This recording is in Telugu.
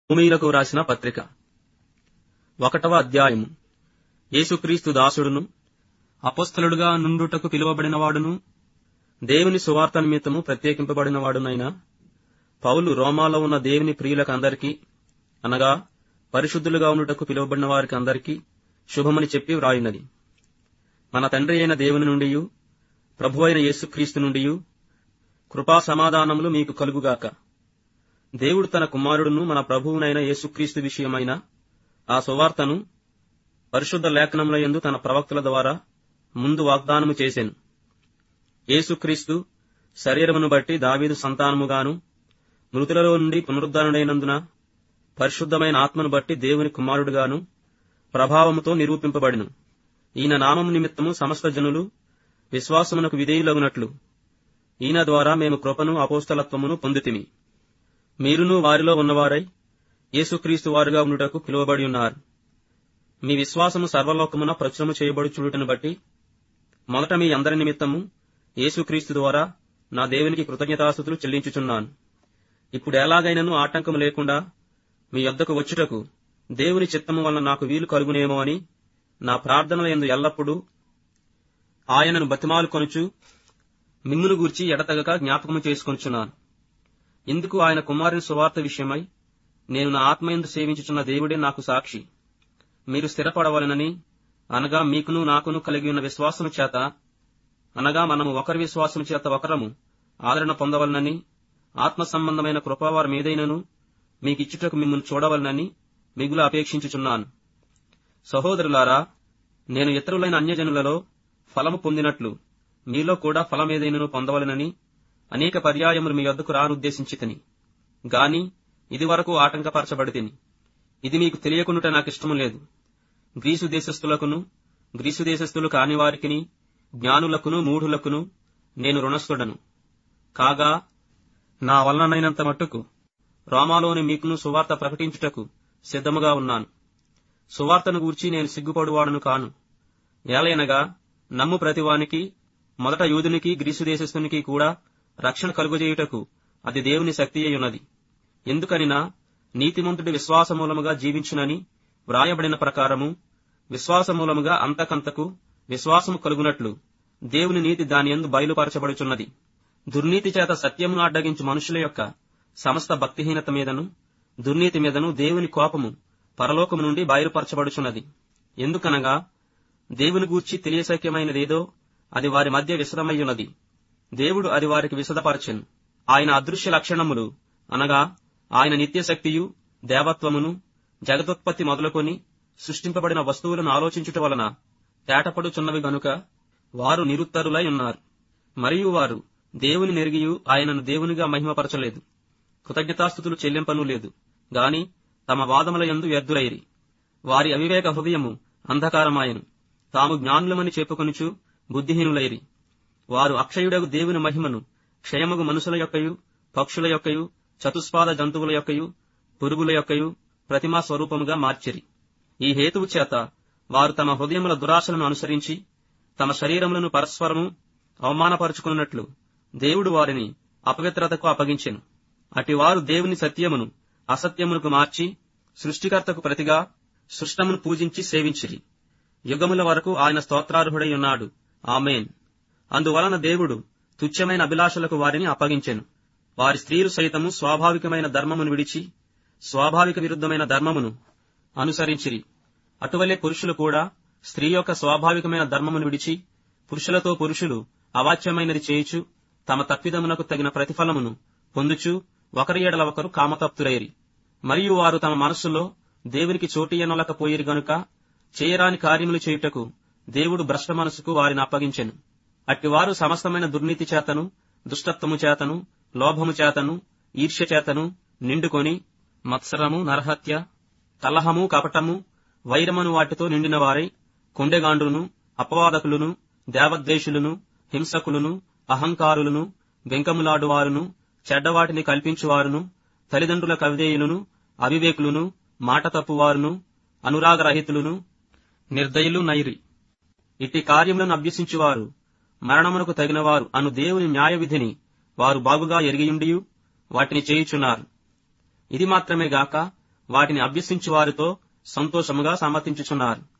భూమిలకు రాసిన పత్రిక ఒకటవ అధ్యాయము యేసుక్రీస్తు దాసుడును అపొస్తలుడుగా నుండుటకు పిలువబడినవాడును దేవుని సువార్త నిమిత్తము ప్రత్యేకింపబడినవాడునైన పౌలు రోమాలో ఉన్న దేవుని ప్రియులకు అందరికీ అనగా పరిశుద్ధులుగా ఉండుటకు పిలువబడిన వారికి అందరికీ శుభమని చెప్పి వ్రాయినది మన తండ్రి అయిన దేవుని నుండియు ప్రభు అయిన యేసుక్రీస్తు నుండియు కృపా సమాధానములు మీకు కలుగుగాక దేవుడు తన కుమారుడును మన ప్రభువునైన యేసుక్రీస్తు విషయమైన ఆ సువార్తను పరిశుద్ధ లేఖనముల యందు తన ప్రవక్తల ద్వారా ముందు వాగ్దానము చేసెను యేసుక్రీస్తు శరీరమును బట్టి దావీదు సంతానముగాను మృతులలో నుండి పునరుద్ధరణైనందున పరిశుద్ధమైన ఆత్మను బట్టి దేవుని కుమారుడుగాను ప్రభావముతో నిరూపింపబడిను ఈయన నామము నిమిత్తము సమస్త జనులు విశ్వాసమునకు విధేయులగునట్లు ఈయన ద్వారా మేము కృపను అపోస్తలత్వమును పొందితిమి మీరును వారిలో ఉన్నవారై యేసుక్రీస్తు వారుగా ఉండుటకు పిలువబడి ఉన్నారు మీ విశ్వాసము సర్వలోకమున ప్రచురము చేయబడుచుడుటను బట్టి మొదట మీ అందరి నిమిత్తము యేసుక్రీస్తు ద్వారా నా దేవునికి కృతజ్ఞతాస్థుతులు చెల్లించుచున్నాను ఇప్పుడు ఎలాగైనను ఆటంకం లేకుండా మీ యొద్దకు వచ్చుటకు దేవుని చిత్తము వలన నాకు వీలు కలుగునేమో అని నా ప్రార్థనల యందు ఎల్లప్పుడూ ఆయనను బతిమాలు కొనుచు మిమ్మును గూర్చి ఎడతగక జ్ఞాపకము చేసుకొనుచున్నాను ఇందుకు ఆయన కుమారుని సువార్త విషయమై నేను నా ఆత్మయందు సేవించుచున్న దేవుడే నాకు సాక్షి మీరు స్థిరపడవలనని అనగా మీకును నాకును కలిగి ఉన్న విశ్వాసము చేత అనగా మనము ఒకరి విశ్వాసము చేత ఒకరము ఆదరణ పొందవలనని ఆత్మ సంబంధమైన కృపావారం ఏదైనను మీకిచ్చుటకు మిమ్మల్ని చూడవలనని మిగులు అపేక్షించుచున్నాను సహోదరులారా నేను ఇతరులైన అన్యజనులలో ఫలము పొందినట్లు మీలో కూడా ఫలమేదైనను పొందవలనని అనేక పర్యాయములు మీ వద్దకు రానుద్దేశించితిని గాని ఇది వరకు ఆటంకపరచబడితిని ఇది మీకు తెలియకుండుట నాకిష్టము లేదు గ్రీసు దేశస్థులకును గ్రీసు దేశస్థులు కాని వారికిని జ్ఞానులకును మూఢులకును నేను రుణస్థుడను కాగా నా వలనైనంత మట్టుకు రోమాలోని మీకును సువార్త ప్రకటించుటకు సిద్ధముగా ఉన్నాను సువార్తను గూర్చి నేను సిగ్గుపడువాడును కాను ఏలైనగా నమ్ము ప్రతివానికి మొదట యూదునికి గ్రీసు దేశస్థునికి కూడా రక్షణ కలుగజేయుటకు అది దేవుని శక్తి అయి ఎందుకనినా నీతిమంతుడి విశ్వాసమూలముగా జీవించునని వ్రాయబడిన ప్రకారము విశ్వాసమూలముగా అంతకంతకు విశ్వాసము కలుగునట్లు దేవుని నీతి దాని ఎందు బయలుపరచబడుచున్నది దుర్నీతి చేత సత్యమును అడ్డగించు మనుషుల యొక్క సమస్త భక్తిహీనత మీదను దుర్నీతి మీదను దేవుని కోపము పరలోకము నుండి బయలుపరచబడుచున్నది ఎందుకనగా దేవుని గూర్చి తెలియశక్యమైనదేదో అది వారి మధ్య విశదమయ్యున్నది దేవుడు అది వారికి విశదపరచెను ఆయన అదృశ్య లక్షణములు అనగా ఆయన నిత్యశక్తియు దేవత్వమును జగదుత్పత్తి మొదలుకొని సృష్టింపబడిన వస్తువులను ఆలోచించుట వలన తేటపడుచున్నవి గనుక వారు నిరుత్తరులై ఉన్నారు మరియు వారు దేవుని నెరిగియు ఆయనను దేవునిగా మహిమపరచలేదు కృతజ్ఞతాస్థుతులు చెల్లింపను లేదు గాని తమ వాదముల యందు వ్యర్థులైరి వారి అవివేక హృదయము అంధకారమాయను తాము జ్ఞానులమని చెప్పుకొనుచు బుద్ధిహీనులైరి వారు అక్షయుడగు దేవుని మహిమను క్షయమగు మనుషుల యొక్కయు పక్షుల యొక్కయు చతుస్పాద జంతువుల యొక్కయు పురుగుల యొక్కయు ప్రతిమా స్వరూపముగా మార్చిరి ఈ హేతువు చేత వారు తమ హృదయముల దురాశలను అనుసరించి తమ శరీరములను పరస్పరము అవమానపరుచుకున్నట్లు దేవుడు వారిని అపవిత్రతకు అప్పగించెను అటివారు దేవుని సత్యమును అసత్యమునకు మార్చి సృష్టికర్తకు ప్రతిగా సృష్టమును పూజించి సేవించిరి యుగముల వరకు ఆయన స్తోత్రార్హుడై ఉన్నాడు ఆమెన్ అందువలన దేవుడు తుచ్చమైన అభిలాషలకు వారిని అప్పగించెను వారి స్త్రీలు సైతము స్వాభావికమైన ధర్మమును విడిచి స్వాభావిక విరుద్ధమైన ధర్మమును అనుసరించిరి అటువలే పురుషులు కూడా స్త్రీ యొక్క స్వాభావికమైన ధర్మమును విడిచి పురుషులతో పురుషులు అవాచ్యమైనది చేయుచు తమ తప్పిదమునకు తగిన ప్రతిఫలమును పొందుచు ఒకరి ఎడల ఒకరు కామతప్తురైరి మరియు వారు తమ మనస్సులో దేవునికి చోటియనొలకపోయిరి గనుక చేయరాని కార్యములు చేయుటకు దేవుడు భ్రష్ట మనసుకు వారిని అప్పగించెను అట్టివారు సమస్తమైన దుర్నీతి చేతను దుష్టత్వము చేతను లోభము చేతను ఈర్ష్య చేతను నిండుకొని మత్సరము నరహత్య కలహము కపటము వైరమను వాటితో నిండిన వారై కొండెగాండ్రును అపవాదకులను దేవద్వేషులను హింసకులను అహంకారులను బెంకములాడువారును చెడ్డవాటిని కల్పించువారును తల్లిదండ్రుల కవిదేయులను అవివేకులను మాట తప్పువారును అనురాగరహితులను నిర్దయులు నైరి ఇట్టి కార్యములను అభ్యసించువారు మరణమునకు తగినవారు అను దేవుని న్యాయ విధిని వారు బాగుగా ఎరిగియుండియు వాటిని చేయుచున్నారు ఇది మాత్రమే గాక వాటిని అభ్యసించు వారితో సంతోషముగా సమ్మతించుచున్నారు